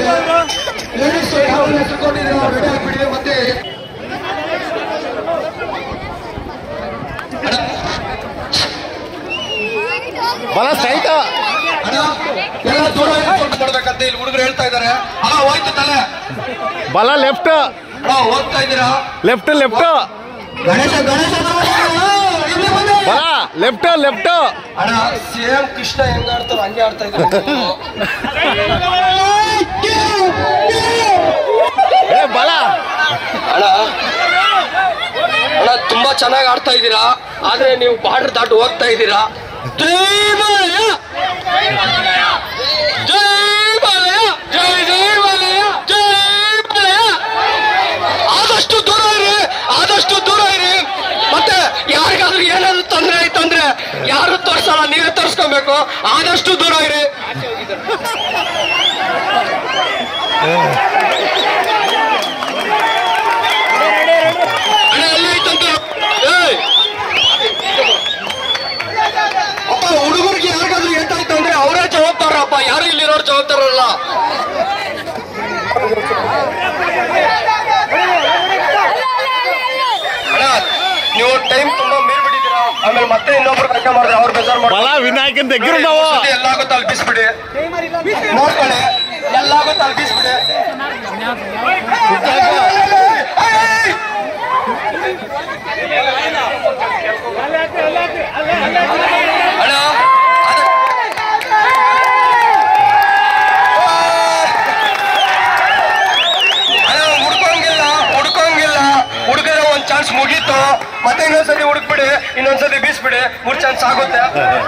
Ladies ಯಾವಾಗ ಹೆಸರುಕೊಂಡಿದ್ದೀರಾ ready ಆಗ್ಬಿಡಿ ಮತ್ತೆ ಬಲ ಸ್ಟ್ರೈಟ್ ಅಣ್ಣ ಎಲ್ಲ ದೂರ ಇಟ್ಕೊಂಡು ಮಾಡ್ಬೇಕಂತ ಇಲ್ಲಿ ಹುಡುಗರು ಹೇಳ್ತಾ ಇದ್ದಾರೆ ಅಣ್ಣ ಹೋಯ್ತು ತಲೆ ಬಲ ಲೆಫ್ಟ್ ಅಣ್ಣ ಹೋಗ್ತಾ ಇದ್ದೀರಾ ಲೆಫ್ಟ್ ಲೆಫ್ಟ್ ಗಣೇಶ ಗಣೇಶ ಇಲ್ಲಿ ಬನ್ನಿ. ಬಲ ಲೆಫ್ಟ್ ಲೆಫ್ಟ್ ಅಣ್ಣ ಸೇಮ್ ಕೃಷ್ಣ ಹೆಂಗ ಆಡ್ತಾರ ಹಂಗೆ ಆಡ್ತಾ ಇದ್ದಾರೆ ಏ ಬಲ ಅಣ್ಣ ಅಣ್ಣ ತುಂಬಾ ಚೆನ್ನಾಗಿ ಆಡ್ತಾ ಇದ್ದೀರಾ ಆದ್ರೆ ನೀವು ಬಾರ್ಡರ್ ದಾಟು ಹೋಗ್ತಾ ಇದ್ದೀರಾ ಜೈ ಬಾಲಯ್ಯ! ಜೈ ಬಾಲಯ್ಯ! ಜೈ ಜೈ ಬಾಲಯ್ಯ! ಜೈ ಬಾಲಯ್ಯ! ಆದಷ್ಟು ದೂರ ಇರಿ ಆದಷ್ಟು ದೂರ ಇರಿ ಮತ್ತೆ ಯಾರಿಗಾದ್ರೂ ಏನಾದ್ರು ತೊಂದರೆ ಆಯ್ತಂದ್ರೆ ಯಾರು ತೋರ್ಸಲ್ಲ ನೀವೇ ತೋರ್ಸ್ಕೊಬೇಕು ಆದಷ್ಟು ದೂರ ಇರಿ ಅಣ್ಣ ಅಲ್ಲಿ ಐತಂತ ಏಯ್! ಅಪ್ಪ ಹುಡುಗರಿಗೆ ಯಾರಿಗಾದ್ರೂ ಏಟಾಯ್ತು ಅಂದ್ರೆ ಅವರೇ ಜವಾಬ್ದಾರಪ್ಪ ಯಾರು ಇಲ್ಲಿರೋರು ಜವಾಬ್ದಾರಲ್ಲ ಅಣ್ಣ ನೀವು ಟೈಮ್ ತುಂಬಾ ಮೀರ್ಬಿಟ್ಟಿದ್ದೀರಾ ಆಮೇಲೆ ಮತ್ತೆ ಇನ್ನೊಬ್ರು ಕಟ್ಟ ಮಾಡಿದ್ರೆ ಅವ್ರು ಬೇಜಾರ್ ಬಲ ಮಾಡ್ತಾರೆ ವಿನಾಯಕನ್ ತೆಗ್ಗಿರು ನಾವು ಎಲ್ಲಾಗುತ್ತೆ ಅಲ್ಲಿ ಬೀಸ್ಬಿಡಿ ನೋಡ್ಕೊಳ್ಳಿ ಎಲ್ಲಾಗುತ್ತೆ ಅಲ್ಲಿ ಬೀಸ್ಬಿಡಿ ಏಯ್! ಅಣ್ಣ ಅದು- ಅಣ್ಣ ಹುಡ್ಕೊಂಗಿಲ್ಲ ಹುಡ್ಕೊಂಗಿಲ್ಲ ಹುಡುಗರ ಒಂದ್ ಚಾನ್ಸ್ ಮುಗೀತು ಮತ್ತೆ ಇನ್ನೊಂದ್ಸತಿ ಹುಡುಕ್ಬಿಡಿ ಇನ್ನೊಂದ್ಸತಿ ಬೀಸ್ಬಿಡಿ ಮೂರ್ ಚಾನ್ಸ್ ಆಗುತ್ತೆ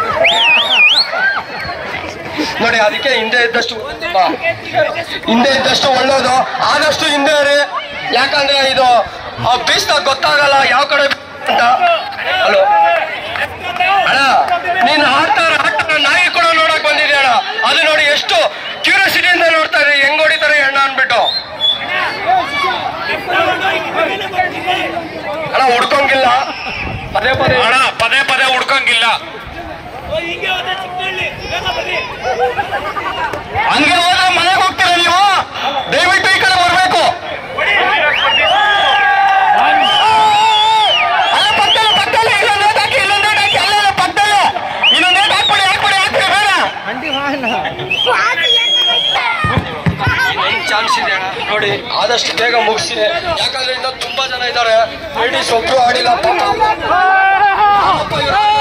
ನೋಡಿ ಅದಕ್ಕೆ ಹಿಂದೆ ಇದ್ದಷ್ಟು ಬಾ. ಹಿಂದೆ ಇದ್ದಷ್ಟು ಒಳ್ಳೇದು ಆದಷ್ಟು ಹಿಂದೆ ಇರಿ ಯಾಕಂದ್ರೆ ಇದು ಆ ಬೀಸ್ದಾಗ ಗೊತ್ತಾಗಲ್ಲ ಯಾವ ಕಡೆ ಅಂತ ಹಲೋ ಅಣ್ಣ ನೀನು ಆಡ್ತಾರ ಆಡ್ತಾರ ನಾಯಿ ಕೂಡ ನೋಡಕ್ ಬಂದಿದೆ ಅಣ್ಣ ಅದು ನೋಡಿ ಎಷ್ಟು ಕ್ಯೂರಿಯಾಸಿಟಿಯಿಂದ ನೋಡ್ತಾ ಇದೆ ಹೆಂಗ್ ಹೊಡಿತಾರೆ ಅಣ್ಣ ಅನ್ಬಿಟ್ಟು ಅಣ್ಣ ಹುಡ್ಕೊಂಗಿಲ್ಲ ಪದೇ ಪದೇ ಅಣ್ಣ ಪದೇ ಪದೇ ಹುಡ್ಕಂಗಿಲ್ಲ ಹಂಗೆ ಹೋದ್ರೆ ಮನೆಗೆ ಹೋಗ್ತೀರಾ ನೀವು ದಯವಿಟ್ಟು ಈ ಕಡೆ ಬರ್ಬೇಕು ಅಲ್ಲ ಪಕ್ಕದಲ್ಲಿ ಪಕ್ಕದಲ್ಲಿ ಇಲ್ಲೊಂದು ನೇಟ್ ಹಾಕಿ ಇಲ್ಲೊಂದು ನೇಟ್ ಹಾಕಿ ಅಲ್ಲ ಪಕ್ಕದಲ್ಲಿ ಇನ್ನೊಂದು ನೇಟ್ ಹಾಕ್ಬಿಡಿ ಹಾಕ್ಬಿಡಿ ಹಾಕ್ಬಿಡಿ ಬೇಡ ಚಾನ್ಸ್ ಇದೆ ಅಣ್ಣ ನೋಡಿ ಆದಷ್ಟು ಬೇಗ ಮುಗಿಸಿ ಯಾಕಂದ್ರೆ ಇನ್ನ ತುಂಬಾ ಜನ ಇದ್ದಾರೆ ಲೇಡೀಸ್ ಒಬ್ರು ಆಡಿಲ್ಲ ಪಾಪ ಪಾಪ ಇವ್ರು